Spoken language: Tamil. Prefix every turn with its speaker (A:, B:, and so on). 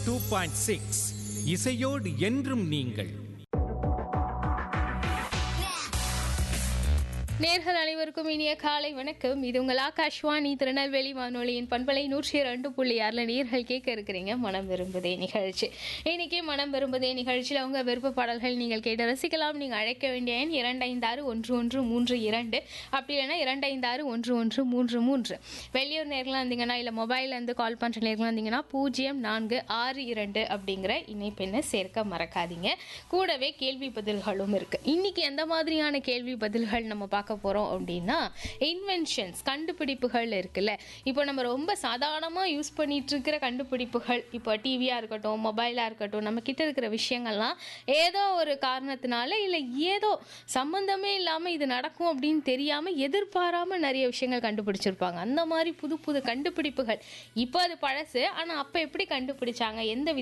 A: டூ பாயிண்ட் சிக்ஸ் இசையோடு என்றும் நீங்கள்
B: நேர்கள் அனைவருக்கும் இனிய காலை வணக்கம் இது உங்கள் ஆகாஷ்வாணி திருநெல்வேலி வானொலியின் பண்பலை நூற்றி ரெண்டு புள்ளி ஆறில் நேர்கள் கேட்க இருக்கிறீங்க மனம் விரும்புதே நிகழ்ச்சி இன்னைக்கு மனம் விரும்புதே நிகழ்ச்சியில் உங்கள் விருப்ப பாடல்கள் நீங்கள் கேட்டு ரசிக்கலாம் நீங்கள் அழைக்க வேண்டிய எண் இரண்டைந்தாறு ஒன்று ஒன்று மூன்று இரண்டு அப்படி இல்லைன்னா இரண்டைந்தாறு ஒன்று ஒன்று மூன்று மூன்று வெளியூர் நேர்களாக இருந்தீங்கன்னா இல்லை மொபைல்லேருந்து கால் பண்ணுற நேர்களாக இருந்தீங்கன்னா பூஜ்ஜியம் நான்கு ஆறு இரண்டு அப்படிங்கிற இணைப்பெண்ணை சேர்க்க மறக்காதீங்க கூடவே கேள்வி பதில்களும் இருக்குது இன்னைக்கு எந்த மாதிரியான கேள்வி பதில்கள் நம்ம பார்க்க போகிறோம் அப்படின்னா இன்வென்ஷன்ஸ் கண்டுபிடிப்புகள் இருக்குல்ல இப்போ நம்ம ரொம்ப சாதாரணமாக யூஸ் பண்ணிட்டு இருக்கிற கண்டுபிடிப்புகள் இப்போ டிவியாக இருக்கட்டும் மொபைலாக இருக்கட்டும் நம்ம கிட்ட இருக்கிற விஷயங்கள்லாம் ஏதோ ஒரு காரணத்தினால இல்லை ஏதோ சம்மந்தமே இல்லாமல் இது நடக்கும் அப்படின்னு தெரியாமல் எதிர்பாராமல் நிறைய விஷயங்கள் கண்டுபிடிச்சிருப்பாங்க அந்த மாதிரி புது புது கண்டுபிடிப்புகள் இப்போ அது பழசு ஆனால் அப்போ எப்படி கண்டுபிடிச்சாங்க எந்த